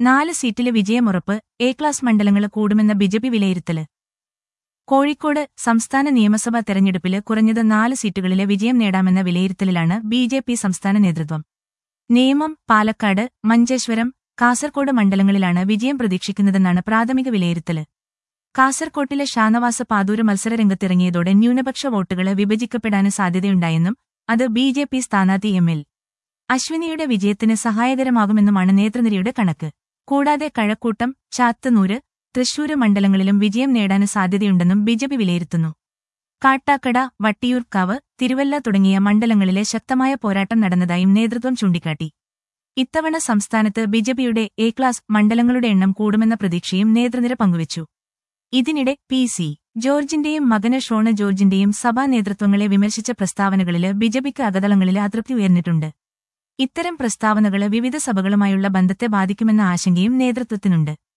നാല് സീറ്റില് വിജയമുറപ്പ് എ ക്ലാസ് മണ്ഡലങ്ങള് കൂടുമെന്ന ബിജെപി വിലയിരുത്തല് കോഴിക്കോട് സംസ്ഥാന നിയമസഭാ തെരഞ്ഞെടുപ്പില് കുറഞ്ഞത് നാല് സീറ്റുകളിലെ വിജയം നേടാമെന്ന വിലയിരുത്തലിലാണ് ബിജെപി സംസ്ഥാന നേതൃത്വം നേമം പാലക്കാട് മഞ്ചേശ്വരം കാസർകോട് മണ്ഡലങ്ങളിലാണ് വിജയം പ്രതീക്ഷിക്കുന്നതെന്നാണ് പ്രാഥമിക വിലയിരുത്തല് കാസർകോട്ടിലെ ഷാനവാസ പാതൂര് മത്സരരംഗത്തിറങ്ങിയതോടെ ന്യൂനപക്ഷ വോട്ടുകള് വിഭജിക്കപ്പെടാന് സാധ്യതയുണ്ടായെന്നും അത് ബി ജെ പി സ്ഥാനാർത്ഥി എം എൽ അശ്വിനിയുടെ വിജയത്തിന് സഹായകരമാകുമെന്നുമാണ് നേതൃനിരയുടെ കണക്ക് കൂടാതെ കഴക്കൂട്ടം ചാത്തന്നൂര് തൃശൂര് മണ്ഡലങ്ങളിലും വിജയം നേടാന് സാധ്യതയുണ്ടെന്നും ബിജെപി വിലയിരുത്തുന്നു കാട്ടാക്കട വട്ടിയൂർക്കാവ് തിരുവല്ല തുടങ്ങിയ മണ്ഡലങ്ങളിലെ ശക്തമായ പോരാട്ടം നടന്നതായും നേതൃത്വം ചൂണ്ടിക്കാട്ടി ഇത്തവണ സംസ്ഥാനത്ത് ബിജെപിയുടെ എ ക്ലാസ് മണ്ഡലങ്ങളുടെ എണ്ണം കൂടുമെന്ന പ്രതീക്ഷയും നേതൃനിര പങ്കുവച്ചു ഇതിനിടെ പി സി ജോർജിന്റെയും മകന് ഷോണ് ജോർജിന്റെയും സഭാ നേതൃത്വങ്ങളെ വിമർശിച്ച പ്രസ്താവനകളില് ബിജെപിക്ക് അകതളങ്ങളില് അതൃപ്തി ഉയർന്നിട്ടുണ്ട് ഇത്തരം പ്രസ്താവനകള് വിവിധ സഭകളുമായുള്ള ബന്ധത്തെ ബാധിക്കുമെന്ന ആശങ്കയും നേതൃത്വത്തിനുണ്ട്